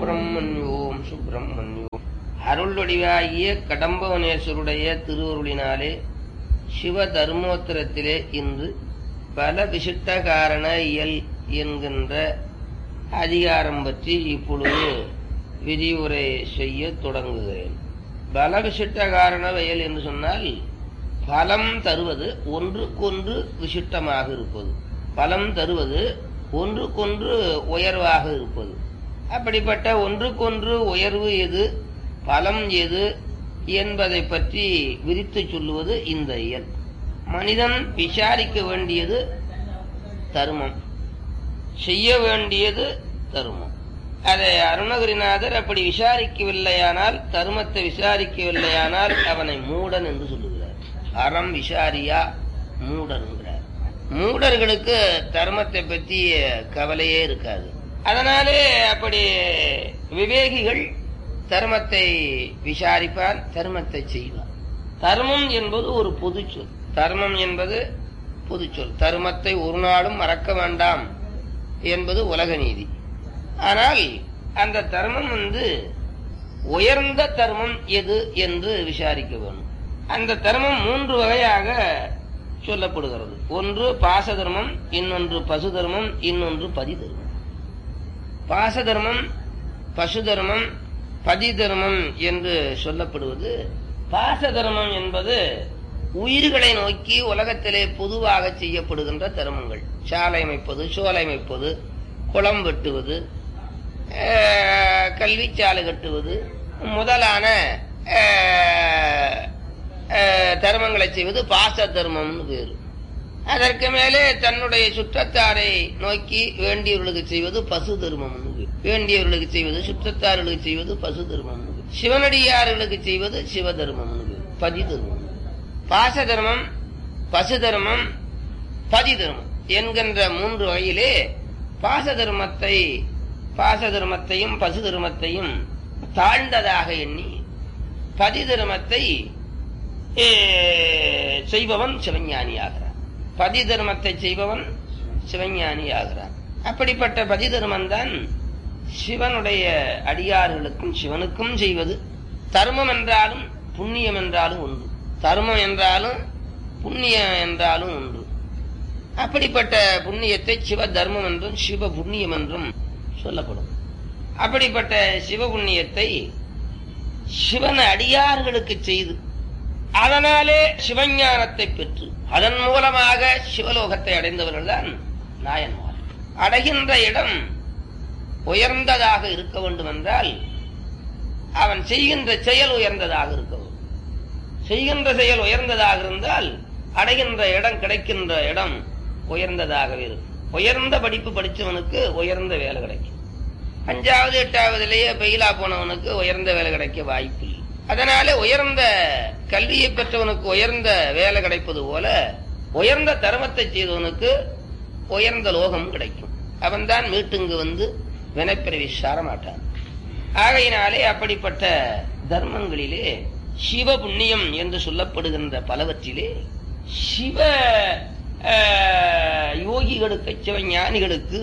சுப்பிரமணியோம் சுப்பிரமணியோம் அருள்வடிவாகிய கடம்பவனேஸ்வருடைய திருவருளினாலே சிவ தர்மோத்தரத்திலே இன்று பல விசிட்ட காரண இயல் என்கின்ற அதிகாரம் பற்றி இப்பொழுது விரிவுரை செய்ய தொடங்குகிறேன் பல விசிட்ட காரண வயல் என்று சொன்னால் பலம் தருவது ஒன்றுக்கொன்று விசிட்டமாக இருப்பது பலம் தருவது ஒன்றுக்கொன்று உயர்வாக இருப்பது அப்படிப்பட்ட ஒன்றுக்கொன்று உயர்வு எது பலம் எது என்பதை பற்றி விரித்து சொல்லுவது இந்த இயல் மனிதன் விசாரிக்க வேண்டியது தர்மம் செய்ய வேண்டியது தர்மம் அதை அருணகிரிநாதர் அப்படி விசாரிக்கவில்லையானால் தர்மத்தை விசாரிக்கவில்லையானால் அவனை மூடன் என்று சொல்லுகிறார் அறம் விசாரியா மூடன் என்கிறார் மூடர்களுக்கு தர்மத்தை பற்றி கவலையே இருக்காது அதனாலே அப்படி விவேகிகள் தர்மத்தை விசாரிப்பான் தர்மத்தை செய்வான் தர்மம் என்பது ஒரு பொது சொல் தர்மம் என்பது பொது சொல் தர்மத்தை ஒரு நாளும் மறக்க வேண்டாம் என்பது உலக நீதி ஆனால் அந்த தர்மம் வந்து உயர்ந்த தர்மம் எது என்று விசாரிக்க வேண்டும் அந்த தர்மம் மூன்று வகையாக சொல்லப்படுகிறது ஒன்று பாச தர்மம் இன்னொன்று பசு தர்மம் இன்னொன்று பதி தர்மம் பாச தர்மம் பசு தர்மம் பதி தர்மம் என்று சொல்லப்படுவது பாச தர்மம் என்பது உயிர்களை நோக்கி உலகத்திலே பொதுவாக செய்யப்படுகின்ற தர்மங்கள் சாலை அமைப்பது சோலை அமைப்பது குளம் வெட்டுவது கல்வி சாலை கட்டுவது முதலான தர்மங்களை செய்வது பாச தர்மம்னு பேரு அதற்கு மேலே தன்னுடைய சுற்றத்தாரை நோக்கி வேண்டியவர்களுக்கு செய்வது பசு தர்மம் வேண்டியவர்களுக்கு செய்வது சுற்றத்தார்களுக்கு செய்வது பசு தர்மம் சிவனடியார்களுக்கு செய்வது சிவ தர்மம் பதி தர்மம் பாச தர்மம் பசு தர்மம் பதி தர்மம் என்கின்ற மூன்று வகையிலே பாச தர்மத்தை பாச தர்மத்தையும் பசு தர்மத்தையும் தாழ்ந்ததாக எண்ணி பதி தர்மத்தை செய்பவன் சிவஞானி ஆகிறான் பதி தர்மத்தை செய்பவன் சிவஞானி ஆகிறான் அப்படிப்பட்ட பதி தர்மம் தான் சிவனுடைய அடியார்களுக்கும் சிவனுக்கும் செய்வது தர்மம் என்றாலும் புண்ணியம் என்றாலும் ஒன்று தர்மம் என்றாலும் புண்ணியம் என்றாலும் ஒன்று அப்படிப்பட்ட புண்ணியத்தை சிவ தர்மம் என்றும் சிவ புண்ணியம் என்றும் சொல்லப்படும் அப்படிப்பட்ட சிவ புண்ணியத்தை சிவன் அடியார்களுக்கு செய்து அதனாலே சிவஞானத்தை பெற்று அதன் மூலமாக சிவலோகத்தை அடைந்தவர்கள் தான் நாயன்மார் அடைகின்ற இடம் உயர்ந்ததாக இருக்க வேண்டும் என்றால் அவன் செய்கின்ற செயல் உயர்ந்ததாக இருக்க வேண்டும் செய்கின்ற செயல் உயர்ந்ததாக இருந்தால் அடைகின்ற இடம் கிடைக்கின்ற இடம் உயர்ந்ததாகவே இருக்கும் உயர்ந்த படிப்பு படித்தவனுக்கு உயர்ந்த வேலை கிடைக்கும் அஞ்சாவது எட்டாவதுலேயே பெயிலா போனவனுக்கு உயர்ந்த வேலை கிடைக்க வாய்ப்பு இல்லை அதனால உயர்ந்த கல்வியை பெற்றவனுக்கு உயர்ந்த வேலை கிடைப்பது போல உயர்ந்த தர்மத்தை செய்தவனுக்கு உயர்ந்த லோகம் கிடைக்கும் அவன்தான் மீட்டுங்கு வந்து வினைப்பிறவி சாரமாட்டான் ஆகையினாலே அப்படிப்பட்ட தர்மங்களிலே சிவ புண்ணியம் என்று சொல்லப்படுகின்ற பலவற்றிலே சிவ யோகிகளுக்கு சிவ ஞானிகளுக்கு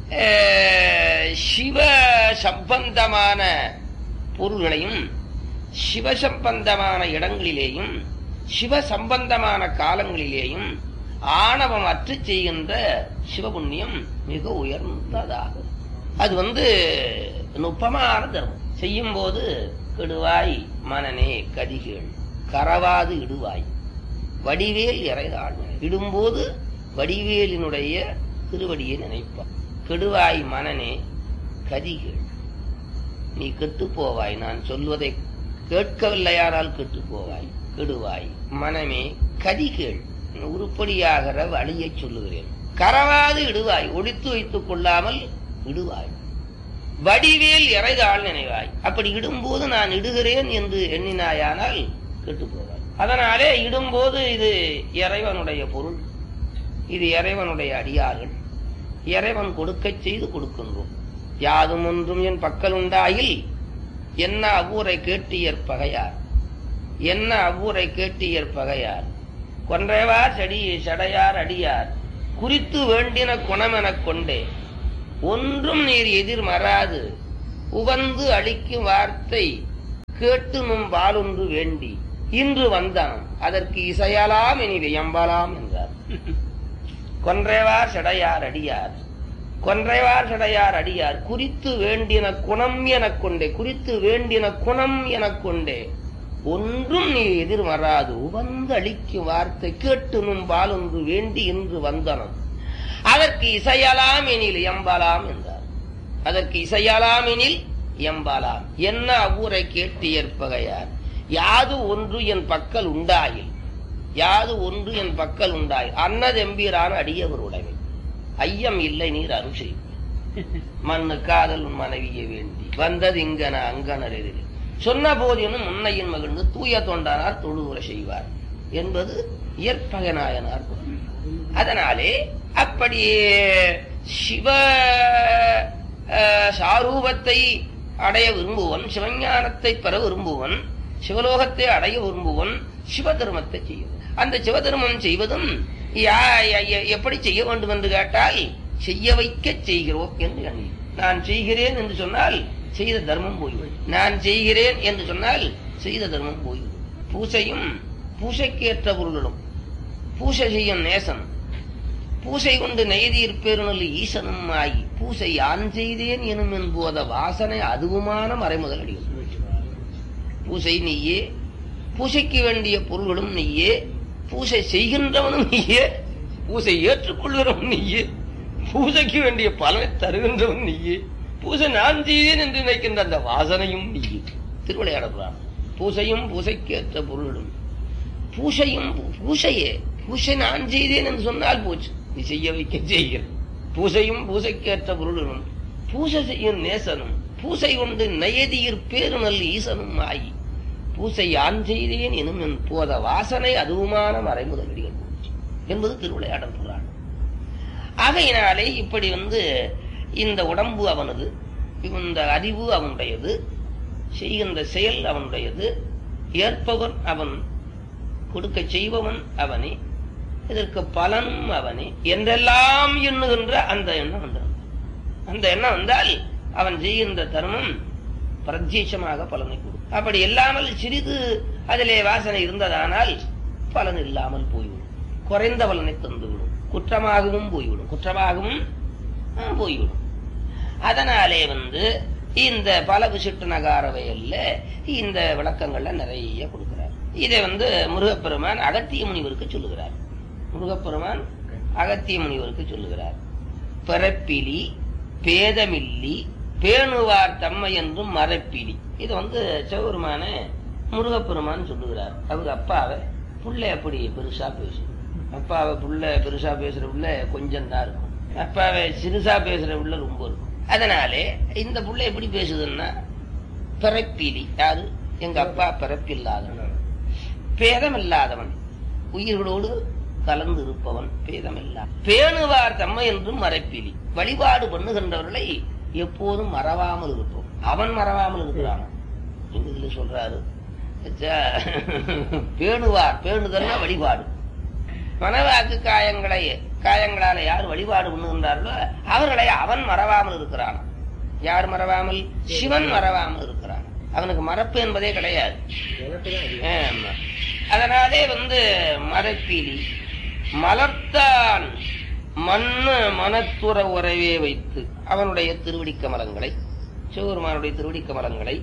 சிவ சம்பந்தமான பொருள்களையும் சிவ சம்பந்தமான இடங்களிலேயும் சிவ சம்பந்தமான காலங்களிலேயும் ஆணவம் அற்று செய்கின்ற சிவபுண்ணியம் மிக உயர்ந்ததாகும் அது வந்து நுட்பமான தர்மம் செய்யும் போது கெடுவாய் மனநே கதிகள் கரவாது இடுவாய் வடிவேல் இறைதாள் இடும்போது வடிவேலினுடைய திருவடியை நினைப்பான் கெடுவாய் மனநே கதிகள் நீ கெட்டு போவாய் நான் சொல்வதை கேட்கவில்லையானால் கெட்டு போவாய் கெடுவாய் மனமே கதிகள் உருப்படியாகிற வழியை சொல்லுகிறேன் கரவாது இடுவாய் ஒழித்து வைத்துக் கொள்ளாமல் இடுவாய் வடிவேல் இறைதாள் நினைவாய் அப்படி இடும்போது நான் இடுகிறேன் என்று எண்ணினாயானால் கெட்டு போவாய் அதனாலே இடும்போது இது இறைவனுடைய பொருள் இது இறைவனுடைய அடியார்கள் இறைவன் கொடுக்க செய்து கொடுக்கின்றோம் யாதும் ஒன்றும் என் பக்கல் உண்டாயில் என்ன அவ்வூரை கேட்டியற் பகையார் என்ன அவ்வூரை கேட்டியற் பகையார் கொன்றைவார் செடி சடையார் அடியார் குறித்து வேண்டின குணமெனக் கொண்டே ஒன்றும் நீர் எதிர் மறாது உவந்து அளிக்கும் வார்த்தை கேட்டு நும் வாளொன்று வேண்டி இன்று வந்தான் அதற்கு இசையலாம் இனி வியம்பலாம் என்றார் கொன்றைவார் செடையார் அடியார் கொன்றைவார் செடையார் அடியார் குறித்து வேண்டின குணம் எனக் கொண்டே குறித்து வேண்டின குணம் எனக் கொண்டே ஒன்றும் நீ எதிர் வராது உவந்து அளிக்கும் வார்த்தை கேட்டு நும் பாலொன்று வேண்டி என்று வந்தனம் அதற்கு இசையலாம் எனில் எம்பலாம் என்றார் அதற்கு இசையலாம் எனில் எம்பலாம் என்ன அவ்வூரை கேட்டு ஏற்பகையார் யாது ஒன்று என் பக்கல் உண்டாயில் யாது ஒன்று என் பக்கல் உண்டாயில் அன்னதெம்பீரான அடியவர் உடைமை ஐயம் இல்லை நீர் அருள் செய்வீர் மண்ணு காதல் உன் மனைவியை வேண்டி வந்தது இங்கன அங்கனர் எதிரில் சொன்ன போதினும் முன்னையின் மகிழ்ந்து தூய தொண்டானார் தொழுவுரை செய்வார் என்பது இயற்பகநாயனார் குரல். அதனாலே அப்படியே சிவ அஹ், சாரூபத்தை அடைய விரும்புவன் சிவஞானத்தை பெற விரும்புவன் சிவலோகத்தை அடைய விரும்புவன் சிவ தர்மத்தை செய்யும் அந்த சிவ தர்மம் செய்வதும் யா- ய- ய- எப்படி செய்ய வேண்டும் என்று கேட்டால் செய்ய வைக்க செய்கிறோம் என்று எண்ணி நான் செய்கிறேன் என்று சொன்னால் செய்த தர்மம் போய்விடும் நான் செய்கிறேன் என்று சொன்னால் செய்த தர்மம் போய்விடும் பூசையும் பூசைக்கேற்ற பொருளும் பூசை செய்யும் நேசன் பூசை கொண்டு நெய்தீர் பெருநல் ஈசனும் ஆகி பூசை யான் செய்தேன் எனும் என்போத வாசனை அதுவுமான மறைமுதல் அடியும் பூசை நீயே பூசைக்கு வேண்டிய பொருள்களும் நீயே பூசை செய்கின்றவனும் நீயே பூசை ஏற்றுக்கொள்கிறவன் நீயே பூசைக்கு வேண்டிய பலனை தருகின்றவன் நீயே பூசை நான் செய்தேன் என்று நினைக்கின்ற அந்த வாசனையும் நீயே திருவிளையாடலாம் பூசையும் பூசைக்கேற்ற பொருளும் பூசையும் பூசையே பூசை நான் செய்தேன் என்று சொன்னால் போச்சு நீ செய்ய வைக்க செய்கிற பூசையும் பூசைக்கேற்ற பொருளும் பூசை செய்யும் நேசனும் பூசை கொண்டு நயதியிற் பேரு நல் ஈசனும் ஆகி பூசை யான் செய்தேன் எனும் என் போத வாசனை அதுவுமான மறைமுதலடிகள் போச்சு என்பது திருவிளையாடல் புராணம் ஆகையினாலே இப்படி வந்து இந்த உடம்பு அவனது இந்த அறிவு அவனுடையது செய்கின்ற செயல் அவனுடையது ஏற்பவன் அவன் கொடுக்க செய்பவன் அவனே இதற்கு பலனும் அவனே என்றெல்லாம் எண்ணுகின்ற அந்த எண்ணம் வந்தது அந்த எண்ணம் வந்தால் அவன் செய்கின்ற தர்மம் பிரத்யட்சமாக பலனை கொடுக்கும் அப்படி இல்லாமல் சிறிது அதிலே வாசனை இருந்ததானால் பலன் இல்லாமல் போய்விடும் குறைந்த பலனை தந்துவிடும் குற்றமாகவும் போய்விடும் குற்றமாகவும் ஆ, போய்விடும் அதனாலே வந்து இந்த பல விசிட்டு நகாரவையில் இந்த விளக்கங்கள்ல நிறைய கொடுக்கிறார் இதை வந்து முருகப்பெருமான் அகத்திய முனிவருக்கு சொல்லுகிறார் முருகப்பெருமான் அகத்திய முனிவருக்கு சொல்லுகிறார் பிறப்பிலி பேதமில்லி பேணுவார் தம்மை என்றும் மரப்பிலி இது வந்து சிவபெருமான முருகப்பெருமான் சொல்லுகிறார் அவங்க அப்பாவை புள்ள அப்படி பெருசா பேசும் அப்பாவை புள்ள பெருசா பேசுற புள்ள கொஞ்சம் தான் இருக்கும் அப்பாவை சிறுசா பேசுற புள்ள ரொம்ப இருக்கும் அதனாலே இந்த புள்ள எப்படி பேசுதுன்னா பிறப்பிலி யாரு எங்க அப்பா பிறப்பில்லாதவன் பேதமில்லாதவன் உயிர்களோடு கலந்து இருப்பவன் பேதமில்லா பேணுவார் தம்மை என்றும் மறைப்பிலி வழிபாடு பண்ணுகின்றவர்களை எப்போதும் மறவாமல் இருப்போம் அவன் மறவாமல் இருக்கிறான் இதுல சொல்றாரு ச- பேணுவார் பேணுதல்னா வழிபாடு மனவாக்கு காயங்களை காயங்களால யார் வழிபாடு பண்ணுகின்றார்களோ அவர்களை அவன் மறவாமல் இருக்கிறான் யார் மறவாமல் சிவன் மறவாமல் இருக்கிறான் அவனுக்கு மறப்பு என்பதே கிடையாது ஆமா. அதனாலே வந்து மரப்பிலி மலர்த்தான் மண்ணு மனத்துற உறவே வைத்து அவனுடைய திருவடிக்க மலங்களை சிவபெருமானுடைய திருவடிக்க மலங்களை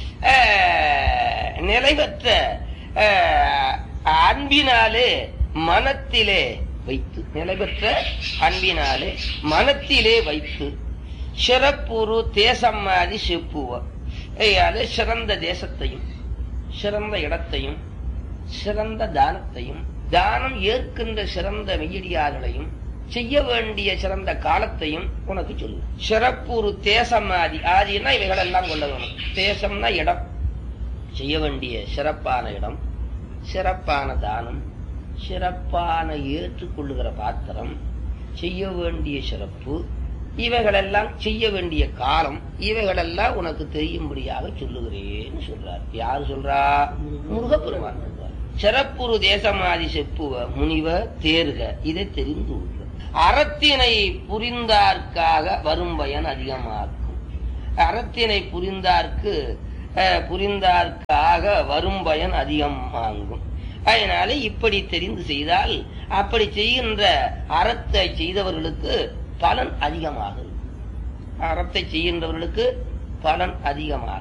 ஆஹ், நிலைபெற்ற ஆஹ், அன்பினாலே மனத்திலே வைத்து நிலைபெற்ற அன்பினாலே மனத்திலே வைத்து சிறப்புரு தேசம்மாதி செப்புவர் அது சிறந்த தேசத்தையும் சிறந்த இடத்தையும் சிறந்த தானத்தையும் தானம் ஏற்கின்ற சிறந்த மெய்யடியார்களையும் செய்ய வேண்டிய சிறந்த காலத்தையும் உனக்கு சொல்லு சிறப்புரு தேசம் ஆதி ஆதினா இவைகள் எல்லாம் கொள்ள வேணும் தேசம்னா இடம் செய்ய வேண்டிய சிறப்பான இடம் சிறப்பான தானம் சிறப்பான ஏற்றுக்கொள்ளுகிற பாத்திரம் செய்ய வேண்டிய சிறப்பு இவைகளெல்லாம் செய்ய வேண்டிய காலம் இவைகளெல்லாம் உனக்கு தெரியும்படியாக சொல்லுகிறேன்னு சொல்றார் யார் சொல்றா முருகப்பெருமான் சொல்றார் சிறப்புரு தேசமாதி செப்புவ முனிவ தேர்க இதை தெரிந்து கொள்க அறத்தினை புரிந்தார்க்காக வரும் பயன் அதிகமாக்கும் அறத்தினை புரிந்தார்க்கு அஹ், புரிந்தார்க்காக வரும் பயன் அதிகம் ஆகும் அதனால இப்படி தெரிந்து செய்தால் அப்படி செய்கின்ற அறத்தை செய்தவர்களுக்கு பலன் அதிகமாகும் அறத்தை செய்கின்றவர்களுக்கு பலன் அதிகமாகும்